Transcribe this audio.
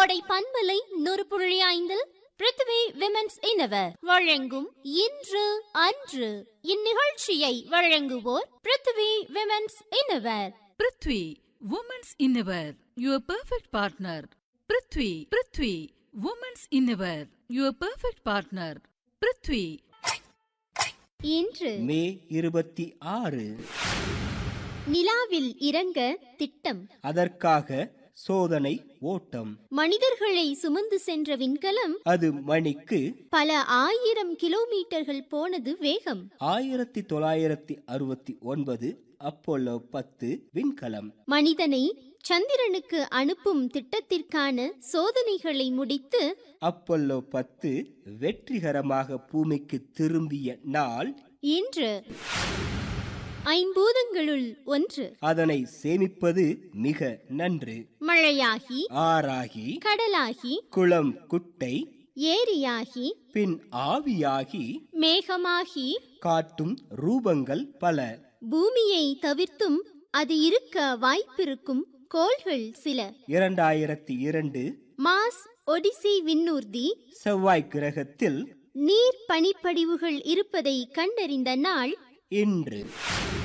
கோடை பண்பலை நூறு புள்ளி ஐந்தில் பிருத்வி விமென்ஸ் இனவர் வழங்கும் இன்று அன்று இந்நிகழ்ச்சியை வழங்குவோர் Prithvi women's innerwear Prithvi women's innerwear your perfect partner Prithvi Prithvi women's innerwear your perfect partner Prithvi இன்று மே இருபத்தி ஆறு நிலாவில் இறங்க திட்டம் அதற்காக சோதனை ஓட்டம் மனிதர்களை சுமந்து சென்ற விண்கலம் அது மணிக்கு பல ஆயிரம் கிலோமீட்டர்கள் போனது வேகம் ஆயிரத்தி தொள்ளாயிரத்தி அறுபத்தி ஒன்பது அப்போலோ பத்து விண்கலம் மனிதனை சந்திரனுக்கு அனுப்பும் திட்டத்திற்கான சோதனைகளை முடித்து அப்போலோ பத்து வெற்றிகரமாக பூமிக்கு திரும்பிய நாள் இன்று ஐம்பூதங்களுள் ஒன்று அதனை சேமிப்பது மிக நன்று மழையாகி ஆறாகி கடலாகி குளம் குட்டை ஏரியாகி பின் ஆவியாகி மேகமாகி காட்டும் ரூபங்கள் பல பூமியை தவிர்த்தும் அது இருக்க வாய்ப்பிருக்கும் கோள்கள் சில இரண்டாயிரத்தி இரண்டு மாஸ் ஒடிசி விண்ணூர்தி செவ்வாய் கிரகத்தில் நீர் பனிப்படிவுகள் இருப்பதை கண்டறிந்த நாள் இன்று